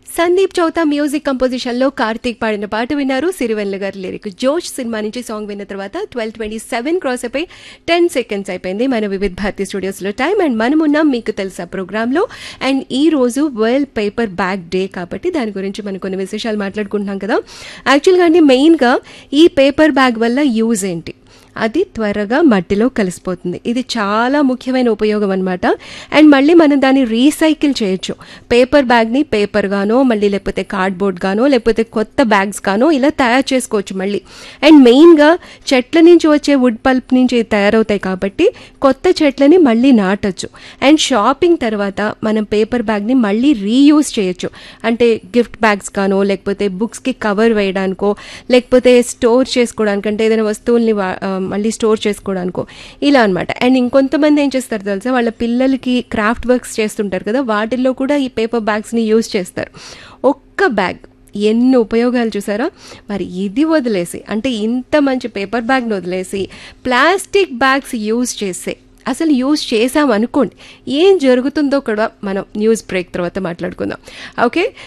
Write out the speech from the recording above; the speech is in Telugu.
సందీప్ చౌతా మ్యూజిక్ కంపోజిషన్ లో కార్తీక్ పాడిన పాట విన్నారు సిరివెల్ల గారి లిరిక్ జోష్ సినిమా నుంచి సాంగ్ విన్న తర్వాత ట్వెల్వ్ ట్వంటీ సెవెన్ క్రాస్ అయిపోయి టెన్ సెకండ్స్ అయిపోయింది మన వివిధ భారతి స్టూడియోస్ లో టైం అండ్ మనమున్నాం మీకు తెలుసా ప్రోగ్రామ్ లో అండ్ ఈ రోజు వరల్డ్ పేపర్ బ్యాగ్ డే కాబట్టి దాని గురించి మనం కొన్ని విశేషాలు మాట్లాడుకుంటున్నాం కదా యాక్చువల్గా అండి మెయిన్గా ఈ పేపర్ బ్యాగ్ వల్ల యూజ్ ఏంటి అది త్వరగా మట్టిలో కలిసిపోతుంది ఇది చాలా ముఖ్యమైన ఉపయోగం అనమాట అండ్ మళ్ళీ మనం దాన్ని రీసైకిల్ చేయొచ్చు పేపర్ బ్యాగ్ని పేపర్ గానో మళ్ళీ లేకపోతే కార్డ్బోర్డ్ గానో లేకపోతే కొత్త బ్యాగ్స్ గానో ఇలా తయారు చేసుకోవచ్చు మళ్ళీ అండ్ మెయిన్గా చెట్ల నుంచి వచ్చే వుడ్ పల్ప్ నుంచి తయారవుతాయి కాబట్టి కొత్త చెట్లని మళ్ళీ నాటొచ్చు అండ్ షాపింగ్ తర్వాత మనం పేపర్ బ్యాగ్ని మళ్ళీ రీయూజ్ చేయొచ్చు అంటే గిఫ్ట్ బ్యాగ్స్ గానో లేకపోతే బుక్స్కి కవర్ వేయడానికో లేకపోతే స్టోర్ చేసుకోవడానికి అంటే ఏదైనా వస్తువుల్ని వా- ఆ, మళ్ళీ స్టోర్ చేసుకోవడానికో ఇలా అనమాట అండ్ ఇంకొంతమంది ఏం చేస్తారు తెలుసా వాళ్ళ పిల్లలకి క్రాఫ్ట్ వర్క్స్ చేస్తుంటారు కదా వాటిల్లో కూడా ఈ పేపర్ బ్యాగ్స్ని యూజ్ చేస్తారు ఒక్క బ్యాగ్ ఎన్ని ఉపయోగాలు చూసారా మరి ఇది వదిలేసి అంటే ఇంత మంచి పేపర్ బ్యాగ్ని వదిలేసి ప్లాస్టిక్ బ్యాగ్స్ యూజ్ చేసే అసలు యూజ్ చేసాం అనుకోండి ఏం జరుగుతుందో కూడా మనం న్యూస్ బ్రేక్ తర్వాత మాట్లాడుకుందాం ఓకే